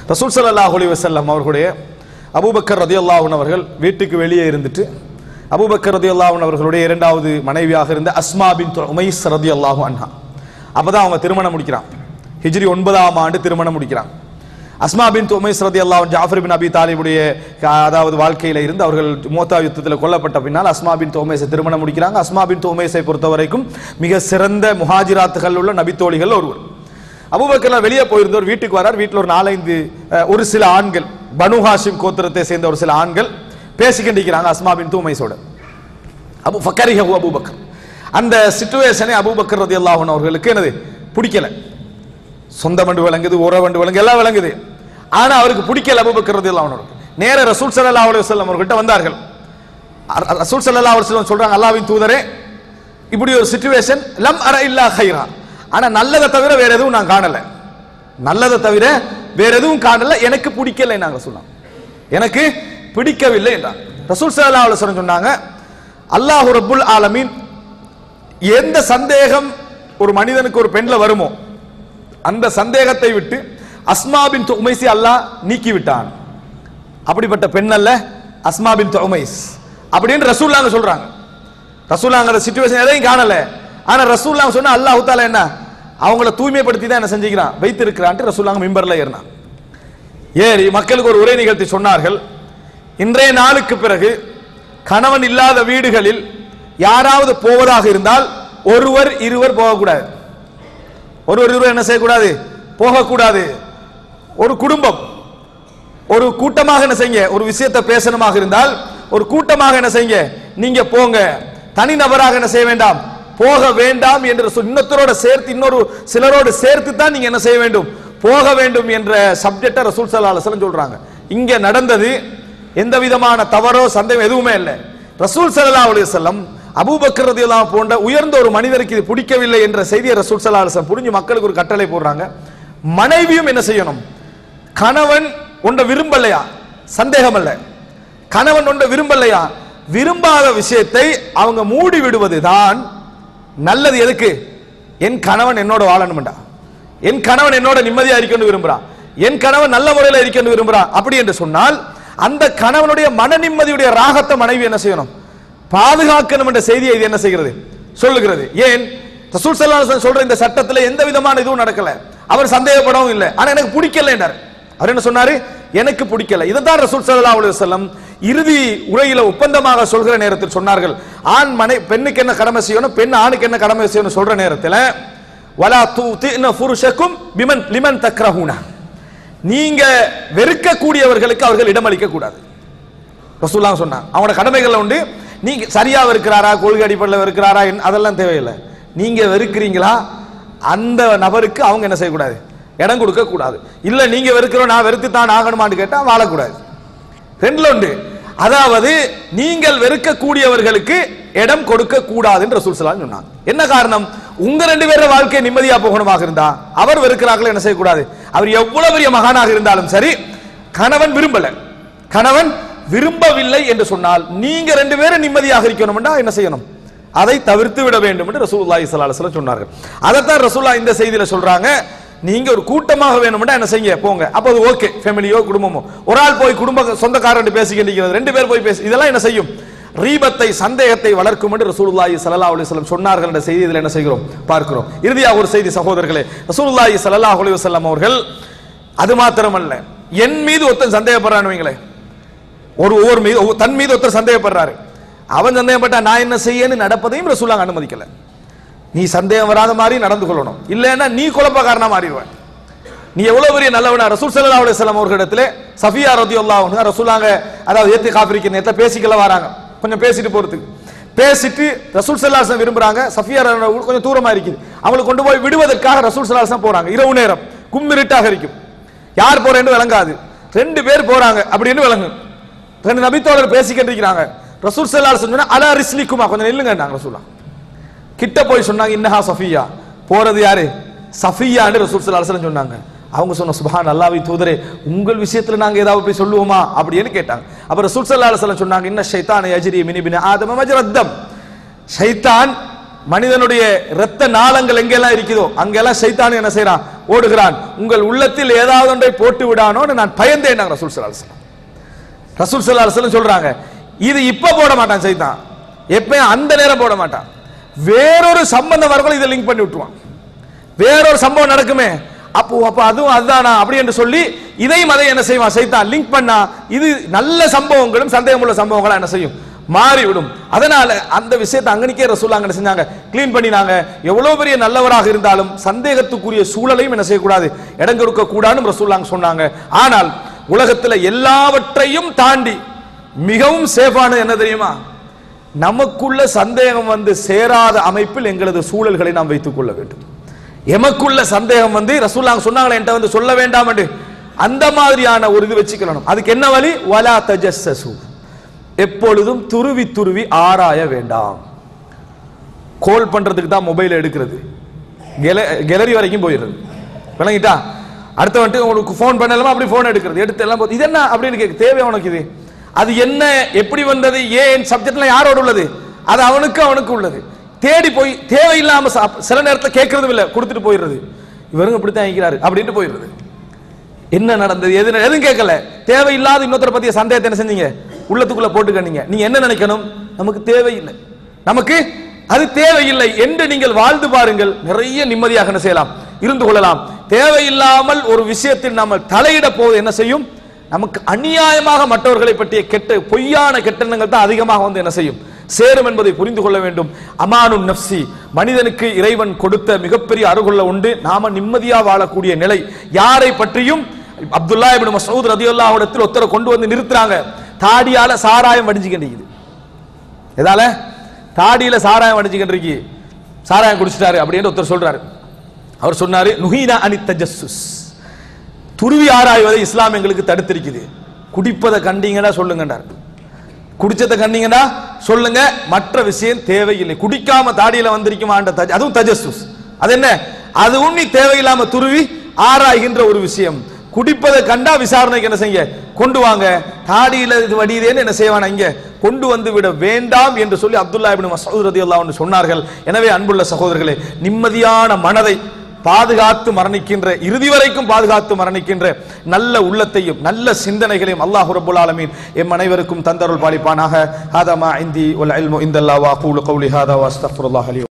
ரசூல் ஸல்லல்லாஹு அலைஹி வஸல்லம் அவர்களுடைய அபூபக்கர் ரதியல்லாஹு அவர்கள் வீட்டுக்கு வெளியே இருந்துட்டு அபூபக்கர் ரதியல்லாஹு அவர்களுடைய இரண்டாவது மனைவியாக இருந்த அஸ்மா பின் உமைஸ் ரதியல்லாஹு அன்ஹா அப்பதான் அவங்க திருமணம் முடிக்கிறான் ஹிஜ்ரி ஒன்பதாம் ஆண்டு திருமணம் முடிக்கிறான் அஸ்மா பின் உமைஸ் ரதியல்லாஹு ஜாஃபர் பின் அபி தாலிபுடைய க- அதாவது வாழ்க்கையில இருந்து அவர்கள் மோத்தா யுத்தத்தில் கொல்லப்பட்ட பின்னால் அஸ்மா பின் தோமேஸை திருமணம் முடிக்கிறாங்க அஸ்மா பின் தோமேஸை பொறுத்த வரைக்கும் மிக சிறந்த முஹாஜிராத்துகள் உள்ள நபித்தோழிகள் ஒருவர் அபூபக்கர் வெளியே போயிருந்தவர் வீட்டுக்கு வரார் வீட்டில் ஒரு நாலஞ்சு அஹ், ஒரு சில ஆண்கள் பனு ஹாஷிம் கோத்திரத்தை சேர்ந்த ஒரு சில ஆண்கள் பேசிக்கண்டிருக்கிறாங்க அஸ்மா பின் தூமைஸோட அபு ஃபக்கரிஹு அபூபக்கர் அந்த சிச்சுவேஷனை அபூபக்கர் ரதியல்லாஹு அன்ஹு அவர்களுக்கு என்னது பிடிக்கல சொந்த வண்டு விளங்குது உற வண்டு விளங்கு எல்லாம் விளங்குது ஆனா அவருக்கு பிடிக்கல அபூபக்கர் ரதியல்லாஹு அன்ஹு அவருக்கு நேர ரசூல் ஸல்லல்லாஹு அலைஹி வஸல்லம் அவர்கிட்ட வந்தார்கள் அ- அ- ரசூல் ஸல்லல்லாஹு அலைஹி வஸல்லம் சொல்றாங்க அல்லாஹ்வின் தூதரே இப்படி ஒரு சிச்சுவேஷன் லம் அர இல்லா ஹைரா ஆனா நல்லதை தவிர வேற எதுவும் நான் காணல நல்லதை தவிர வேற எதுவும் காணல எனக்கு பிடிக்கல நாங்க சொல்லலாம் எனக்கு பிடிக்கவில்லை என்றார் ரசூல் ஸல்லல்லாஹு அலைஹி வஸல்லம் சொன்னாங்க அல்லாஹ் ரப்புல் ஆலமீன் எந்த சந்தேகம் ஒரு மனிதனுக்கு ஒரு பெண்ல வருமோ அந்த சந்தேகத்தை விட்டு அஸ்மா பின் உமைசி அல்லாஹ் நீக்கி விட்டான் அப்படிப்பட்ட பெண் அல்ல அஸ்மா பின் உமைஸ் அப்படின்னு ரசூல்லாங்க சொல்றாங்க ரசூல்லாங்க அந்த சிச்சுவேஷன் எதையும் காணல ஆனா ரசூல்லாங்க சொன்னா அல்லாஹ் தாலா என்ன அவங்கள தூய்மைப்படுத்தி தான் என்ன செஞ்சுக்கிறான் வைத்திருக்கிறான்ட்டு ரசூல்லாங்க மிம்பர்ல ஏறினான் ஏறி மக்களுக்கு ஒரு உரை நிகழ்த்தி சொன்னார்கள் இன்றைய நாளுக்கு பிறகு கணவன் இல்லாத வீடுகளில் யாராவது போவதாக இருந்தால் ஒருவர் இருவர் போகக்கூடாது ஒருவர் இருவர் என்ன செய்யக்கூடாது போகக்கூடாது ஒரு குடும்பம் ஒரு கூட்டமாக என்ன செய்யுங்க ஒரு விஷயத்தை பேசணுமாக இருந்தால் ஒரு கூட்டமாக என்ன செய்யுங்க நீங்க போங்க தனிநபராக என்ன செய்ய வேண்டாம் போக வேண்டாம் என்று சொல் இன்னொருத்தரோட சேர்த்து இன்னொரு சிலரோடு சேர்த்து தான் நீங்க என்ன செய்ய வேண்டும் போக வேண்டும் என்ற சப்ஜெக்டை ரசூல் ஸல்லல்லாஹு அலைஹி வஸல்லம் சொல்றாங்க இங்க நடந்தது எந்த விதமான தவறோ சந்தேகம் எதுவுமே இல்லை ரசூல் ஸல்லல்லாஹு அலைஹி வஸல்லம் அபூபக்கர் ரதியல்லாஹு போன்ற உயர்ந்த ஒரு மனிதருக்கு இது பிடிக்கவில்லை என்ற செய்தியை ரசூல் ஸல்லல்லாஹு அலைஹி வஸல்லம் புரிஞ்சு மக்களுக்கு ஒரு கட்டளை போடுறாங்க மனைவியும் என்ன செய்யணும் கணவன் ஒன்றை விரும்பலையா சந்தேகம் அல்ல கணவன் ஒன்றை விரும்பலையா விரும்பாத விஷயத்தை அவங்க மூடி விடுவதுதான் நல்லது எதுக்கு என் கணவன் என்னோட வாழணும்டா என் கணவன் என்னோட நிம்மதியா இருக்கணும்னு விரும்புறான் என் கணவன் நல்ல முறையில் இருக்கணும்னு விரும்புறான் அப்படி என்று சொன்னால் அந்த கணவனுடைய மன நிம்மதியுடைய ராகத்தை மனைவி என்ன செய்யணும் பாதுகாக்கணும் என்ற செய்தியை இது என்ன செய்கிறது சொல்லுகிறது ஏன் ரசூல் ஸல்லல்லாஹு அலைஹி வஸல்லம் சொல்ற இந்த சட்டத்துல எந்த விதமான இதுவும் நடக்கல அவர் சந்தேகப்படவும் இல்லை ஆனா எனக்கு பிடிக்கல என்றார் அவர் என்ன சொன்னாரு எனக்கு பிடிக்கல இதைத்தான் ரசூல் ஸல்லல்லாஹு அலைஹி வஸல்லம் இறுதி உரையில ஒப்பந்தமாக சொல்கிற நேரத்தில் சொன்னார்கள் ஆண் மனை பெண்ணுக்கு என்ன கடமை செய்யணும் பெண் ஆணுக்கு என்ன கடமை செய்யணும் சொல்ற நேரத்தில் வலா தூத்தின ஃபுருஷக்கும் பிமன் லிமன் தக்ரஹூனா நீங்க வெறுக்கக்கூடியவர்களுக்கு அவர்கள் இடமளிக்க கூடாது ரசூல்லாம் சொன்னாங்க அவனோட கடமைகள் உண்டு நீங்க சரியா இருக்கிறாரா கொள்கை அடிப்படையில் இருக்கிறாரா அதெல்லாம் தேவையில்லை நீங்க வெறுக்கிறீங்களா அந்த நபருக்கு அவங்க என்ன செய்யக்கூடாது இடம் கொடுக்க கூடாது இல்ல நீங்க வெறுக்கிறோம் நான் வெறுத்து தான் ஆகணுமான்னு கேட்டா வாழக்கூடாது ரெண்டுல உண்டு அதாவது நீங்கள் வெறுக்கக்கூடியவர்களுக்கு இடம் கொடுக்க கூடாதுன்னு ரசூல் ஸல்லல்லாஹு அலைஹி சொன்னாங்க என்ன காரணம் உங்க ரெண்டு பேரோட வாழ்க்கை நிம்மதியா போகணுமாக இருந்தா அவர் வெறுக்கிறார்கள் என்ன செய்யக்கூடாது அவர் எவ்வளவு பெரிய மகானாக இருந்தாலும் சரி கணவன் விரும்பல கணவன் விரும்பவில்லை என்று சொன்னால் நீங்க ரெண்டு பேரும் நிம்மதியாக இருக்கணும்னா என்ன செய்யணும் அதை தவிர்த்து விட வேண்டும் என்று ரசூலுல்லாஹி ஸல்லல்லாஹு அலைஹி வஸல்லம் சொன்னார்கள் அதைத்தான் ரசூல்லா இந்த செய்தியில சொல்றாங்க நீங்க ஒரு கூட்டமாக வேணும்னா என்ன செய்யுங்க போங்க அப்போ அது ஓகே ஃபேமிலியோ குடும்பமோ ஒரு ஆள் போய் குடும்ப சொந்தக்காரன் பேசிக்கிட்டு ரெண்டு பேர் போய் பேசி இதெல்லாம் என்ன செய்யும் ரீபத்தை சந்தேகத்தை வளர்க்கும் என்று ரசூலுல்லாஹி ஸல்லல்லாஹு அலைஹி வஸல்லம் சொன்னார்கள் என்ற செய்தி இதில் என்ன செய்கிறோம் பார்க்கிறோம் இறுதியாக ஒரு செய்தி சகோதரர்களே ரசூலுல்லாஹி ஸல்லல்லாஹு அலைஹி வஸல்லம் அவர்கள் அது மாத்திரமல்ல என் மீது ஒருத்தன் சந்தேகப்படுறான்னு வைங்களேன் ஒரு ஒவ்வொரு மீது ஒவ்வொரு- தன் மீது ஒருத்தர் சந்தேகப்படுறாரு அவன் சந்தேகப்பட்டா நான் என்ன செய்யன்னு நடப்பதையும் ரசூலாங்க அனுமதிக்கல நீ சந்தேகம் வராத மாதிரி நடந்து கொள்ளணும் இல்லைன்னா நீ குழப்பக்காரனா மாறிடுவ நீ எவ்வளவு பெரிய நல்லவனா ரசூல் ஸல்லல்லாஹு அலைஹி வஸல்லம் அவர்களிடத்துல சஃபியா ரதியல்லாஹு அன்ஹா ரசூலாங்க அதாவது ஏத்தி காஃபிரிக்க நேரத்துல பேசிக்கல வராங்க கொஞ்சம் பேசிட்டு போறதுக்கு பேசிட்டு ரசூல் ஸல்லல்லாஹு அலைஹி வஸல்லம் விரும்புறாங்க சஃபியா ரலியல்லாஹு அன்ஹா கொஞ்சம் தூரமா இருக்குது அவங்களுக்கு கொண்டு போய் விடுவதற்காக ரசூல் ஸல்லல்லாஹு அலைஹி வஸல்லம் போறாங்க இரவு நேரம் கும்மிருட்டாக இருக்கும் யார் போறேன்னு விளங்காது ரெண்டு பேர் போறாங்க அப்படின்னு விளங்கும் ரெண்டு நபித்தோழர் பேசிக்கிட்டு இருக்கிறாங்க ரசூல் ஸல்லல்லாஹு அலைஹி வஸல்லம் சொன்னா அலா ரிஸ்லிக்குமா கொஞ்சம் நில்லுங்கன்னாங்க ரசூலா கிட்ட போய் சொன்னாங்க இன்னஹா சஃபியா போறது யாரு சஃபியான்னு ரசூல் ஸல்லல்லாஹு அலைஹி வஸல்லம் சொன்னாங்க அவங்க சொன்ன சுபஹான் அல்லாஹ்வை தூதரே உங்கள் விஷயத்துல நாங்க ஏதாவது போய் சொல்லுவோமா அப்படின்னு கேட்டாங்க அப்ப ரசூல் ஸல்லல்லாஹு அலைஹி வஸல்லம் சொன்னாங்க இன்ன ஷைத்தான் யஜ்ரி மின் இப்னி ஆதம மஜ்ரத்தம் ஷைத்தான் மனிதனுடைய இரத்த நாளங்கள் எங்கெல்லாம் இருக்குதோ அங்கெல்லாம் சைத்தான் என்ன செய்யறான் ஓடுகிறான் உங்கள் உள்ளத்தில் ஏதாவது ஒன்றை போட்டு விடானோன்னு நான் பயந்தேன் ரசூல் ஸல்லல்லாஹு அலைஹி வஸல்லம் ரசூல் ஸல்லல்லாஹு அலைஹி வஸல்லம் சொல்றாங்க இது இப்ப போட மாட்டான் சைத்தான் எப்பயும் அந்த நேரம் போட மாட்டான் வேறொரு சம்பந்தம் வரக்குள்ள இதை லிங்க் பண்ணி விட்டுருவான் வேறொரு சம்பவம் நடக்குமே அப்போ அப்போ அதுவும் அதுதானா அப்படி என்று சொல்லி இதையும் அதை என்ன செய்வான் சைத்தான் லிங்க் பண்ணா இது நல்ல சம்பவங்களும் சந்தேகமுள்ள சம்பவங்களா என்ன செய்யும் மாறிவிடும் அதனால அந்த விஷயத்தை அங்கனிக்கே ரசூல் என்ன செஞ்சாங்க க்ளீன் பண்ணினாங்க எவ்வளவு பெரிய நல்லவராக இருந்தாலும் சந்தேகத்துக்குரிய சூழலையும் என்ன செய்யக்கூடாது இடம் கொடுக்க கூடாதுன்னு ரசூல்லாங்க சொன்னாங்க ஆனால் உலகத்துல எல்லாவற்றையும் தாண்டி மிகவும் சேஃபானது என்ன தெரியுமா நமக்குள்ள சந்தேகம் வந்து சேராத அமைப்பில் எங்களது சூழல்களை நாம் வைத்துக் கொள்ள வேண்டும் எமக்குள்ள சந்தேகம் வந்து ரசூல்லாங்க சொன்னாங்களே என்கிட்ட வந்து சொல்ல வேண்டாம் என்று அந்த மாதிரியான ஒரு இது வச்சுக்கணும் அதுக்கு என்ன வழி வலா தஜஸ்ஸசு எப்பொழுதும் துருவி துருவி ஆராய வேண்டாம் கோல் பண்றதுக்கு தான் மொபைல் எடுக்கிறது கேலரி வரைக்கும் போயிடுறது விளங்கிட்டா அடுத்த வந்துட்டு உங்களுக்கு ஃபோன் பண்ணலாமா அப்படி ஃபோன் எடுக்கிறது எடுத்து எல்லாம் போது இது என்ன அப்படின்னு கேட்க தேவை உனக்கு இது அது என்ன எப்படி வந்தது ஏன் சப்ஜெக்ட்லாம் யாரோட உள்ளது அது அவனுக்கு அவனுக்கு உள்ளது தேடி போய் தேவையில்லாம சாப்- சில நேரத்தில் கேட்கறதும் இல்லை கொடுத்துட்டு போயிடுறது இவருங்க இப்படித்தான் இருக்கிறாரு அப்படின்ட்டு போயிடுறது என்ன நடந்தது எது நட- எதுவும் கேட்கல தேவையில்லாத இன்னொருத்தர பத்திய சந்தேகத்தை என்ன செஞ்சீங்க உள்ளத்துக்குள்ள போட்டுக்கணீங்க நீங்க என்ன நினைக்கணும் நமக்கு தேவையில்லை நமக்கு அது தேவையில்லை என்று நீங்கள் வாழ்ந்து பாருங்கள் நிறைய நிம்மதியாக என்ன செய்யலாம் இருந்து கொள்ளலாம் தேவையில்லாமல் ஒரு விஷயத்தில் நம்ம தலையிட போவது என்ன செய்யும் நமக்கு அநியாயமாக மற்றவர்களை பற்றிய கெட்ட பொய்யான கெட்டெண்ணங்கள் தான் அதிகமாக வந்து என்ன செய்யும் சேரும் என்பதை புரிந்து கொள்ள வேண்டும் அமானு நப்சி மனிதனுக்கு இறைவன் கொடுத்த மிகப்பெரிய அருகுள்ள உண்டு நாம நிம்மதியா வாழக்கூடிய நிலை யாரை பற்றியும் அப்துல்லா இப்னு மசூத் ரதியுல்லாஹு இடத்தில் ஒருத்தரை கொண்டு வந்து நிறுத்துறாங்க தாடியால சாராயம் வடிஞ்சுக்கிட்டு எதால தாடியில சாராயம் வடிஞ்சுக்கிட்டு சாராயம் குடிச்சிட்டாரு அப்படின்னு ஒருத்தர் சொல்றாரு அவர் சொன்னாரு நுஹீனா அனி தஜஸ்ஸுஸ் துருவி ஆராய்வதை இஸ்லாம் எங்களுக்கு தடுத்திருக்குது குடிப்பதை கண்டீங்கன்னா சொல்லுங்கன்றார் குடிச்சதை கண்டீங்கன்னா சொல்லுங்க மற்ற விஷயம் தேவையில்லை குடிக்காம தாடியில வந்திருக்குமான்ற தஜ- அதுவும் தஜஸ்ஸுஸ் அது என்ன அதுவும் நீ தேவையில்லாம துருவி ஆராய்கின்ற ஒரு விஷயம் குடிப்பதை கண்டா விசாரணைக்கு என்ன செய்ய கொண்டு வாங்க தாடியில இது வடியுதேன்னு என்ன செய்வானா இங்க கொண்டு வந்து விட வேண்டாம் என்று சொல்லி அப்துல்லா இப்னு மசூத் ரதியல்லாஹு அன்ஹு சொன்னார்கள் எனவே அன்புள்ள சகோதரர்களே நிம்மதியான மனதை பாதுகாத்து மரணிக்கின்ற இறுதி வரைக்கும் பாதுகாத்து மரணிக்கின்ற நல்ல உள்ளத்தையும் நல்ல சிந்தனைகளையும் அல்லாஹ் ரப்புல் ஆலமீன் எம் அனைவருக்கும் தந்தருள் பாலிப்பானாக ஹாதமா இந்தி வல் இல்மு இந்தல்லா வா கூலு கௌலி ஹாதா வா அஸ்தக்ஃபிருல்லாஹ் லி